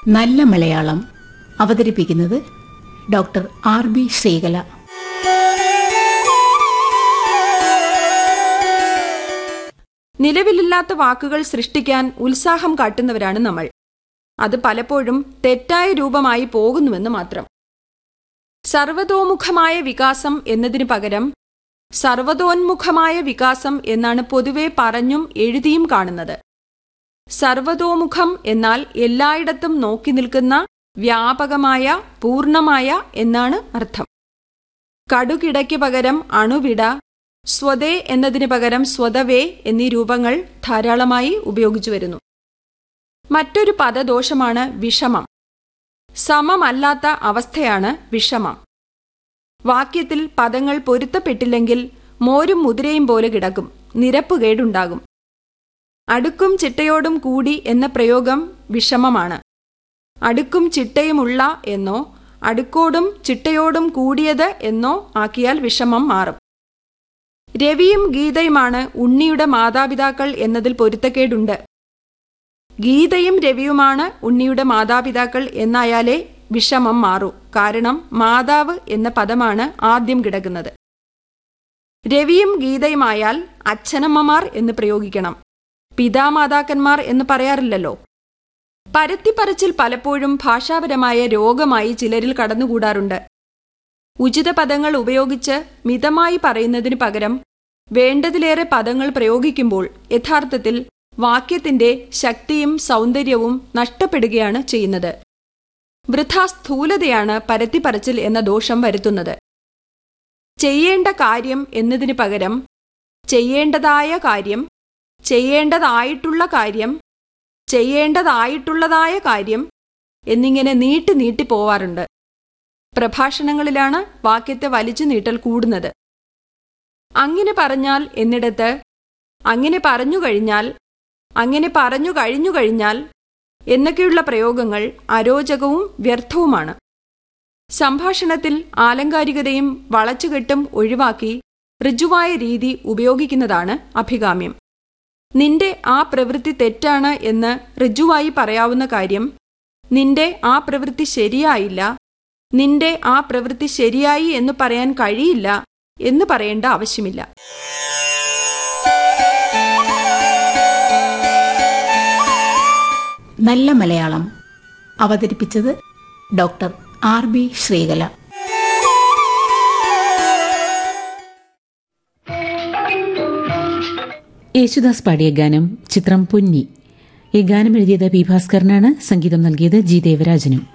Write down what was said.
നല്ല മലയാളം അവതരിപ്പിക്കുന്നത് doctor R B Sreekala നിലവിലില്ലാത്ത വാക്കുകൾ സൃഷ്ടിക്കാൻ ഉത്സാഹം കാട്ടുന്നവരാണ് നമ്മൾ അത് പലപ്പോഴും തെറ്റായ രൂപമായി പോകുന്നുവെന്ന് മാത്രം സർവതോമുഖമായ വികാസം എന്നതിനു പകരം സർവതോന്മുഖമായ വികാസം എന്നാണ് പൊതുവെ പറഞ്ഞും എഴുതിയും കാണുന്നത് സർവതോമുഖം എന്നാൽ എല്ലായിടത്തും നോക്കി നിൽക്കുന്ന വ്യാപകമായ പൂർണമായ എന്നാണ് അർത്ഥം കടുകിടയ്ക്ക് പകരം അണുവിട സ്വതേ എന്നതിന് പകരം സ്വതവേ എന്നീ രൂപങ്ങൾ ധാരാളമായി ഉപയോഗിച്ചു വരുന്നു മറ്റൊരു പദദോഷമാണ് വിഷമം സമമല്ലാത്ത അവസ്ഥയാണ് വിഷമം വാക്യത്തിൽ പദങ്ങൾ പൊരുത്തപ്പെട്ടില്ലെങ്കിൽ മോരും മുതിരയും പോലെ കിടക്കും നിരപ്പുകേടുണ്ടാകും അടുക്കും ചിട്ടയോടും കൂടി എന്ന പ്രയോഗം വിഷമമാണ് അടുക്കും ചിട്ടയുമുള്ള എന്നോ അടുക്കോടും ചിട്ടയോടും കൂടിയത് എന്നോ ആക്കിയാൽ വിഷമം മാറും രവിയും ഗീതയുമാണ് ഉണ്ണിയുടെ മാതാപിതാക്കൾ എന്നതിൽ പൊരുത്തക്കേടുണ്ട് ഗീതയും രവിയുമാണ് ഉണ്ണിയുടെ മാതാപിതാക്കൾ എന്നായാലേ വിഷമം മാറൂ കാരണം മാതാവ് എന്ന പദമാണ് ആദ്യം കിടക്കുന്നത് രവിയും ഗീതയുമായാൽ അച്ഛനമ്മമാർ എന്ന് പ്രയോഗിക്കണം പിതാമാതാക്കന്മാർ എന്ന് പറയാറില്ലല്ലോ പരത്തിപ്പറച്ചിൽ പലപ്പോഴും ഭാഷാപരമായ രോഗമായി ചിലരിൽ കടന്നുകൂടാറുണ്ട് ഉചിത പദങ്ങൾ ഉപയോഗിച്ച് മിതമായി പറയുന്നതിനു പകരം വേണ്ടതിലേറെ പദങ്ങൾ പ്രയോഗിക്കുമ്പോൾ യഥാർത്ഥത്തിൽ വാക്യത്തിന്റെ ശക്തിയും സൗന്ദര്യവും നഷ്ടപ്പെടുകയാണ് ചെയ്യുന്നത് വൃഥാ സ്ഥൂലതയാണ് പരത്തിപ്പറച്ചിൽ എന്ന ദോഷം വരുത്തുന്നത് ചെയ്യേണ്ട കാര്യം എന്നതിന് പകരം ചെയ്യേണ്ടതായ കാര്യം ചെയ്യേണ്ടതായിട്ടുള്ള കാര്യം ചെയ്യേണ്ടതായിട്ടുള്ളതായ കാര്യം എന്നിങ്ങനെ നീട്ടി നീട്ടി പോവാറുണ്ട് പ്രഭാഷണങ്ങളിലാണ് വാക്യത്തെ വലിച്ചു നീട്ടൽ കൂടുന്നത് അങ്ങനെ പറഞ്ഞാൽ എന്നിടത്ത് അങ്ങനെ പറഞ്ഞു കഴിഞ്ഞാൽ അങ്ങനെ പറഞ്ഞു കഴിഞ്ഞു കഴിഞ്ഞാൽ എന്നൊക്കെയുള്ള പ്രയോഗങ്ങൾ അരോചകവും വ്യർത്ഥവുമാണ് സംഭാഷണത്തിൽ ആലങ്കാരികതയും വളച്ചുകെട്ടും ഒഴിവാക്കി ഋജുവായ രീതി ഉപയോഗിക്കുന്നതാണ് അഭികാമ്യം നിന്റെ ആ പ്രവൃത്തി തെറ്റാണ് എന്ന് ഋജുവായി പറയാവുന്ന കാര്യം നിന്റെ ആ പ്രവൃത്തി ശരിയായില്ല നിന്റെ ആ പ്രവൃത്തി ശരിയായി എന്ന് പറയാൻ കഴിയില്ല എന്ന് പറയേണ്ട ആവശ്യമില്ല നല്ല മലയാളം അവതരിപ്പിച്ചത് doctor R B Sreekala Yesudas പാടിയ ഗാനം ചിത്രം പൊന്നി ഈ ഗാനം എഴുതിയത് പി ഭാസ്കരനാണ് സംഗീതം നൽകിയത് ജി ദേവരാജനും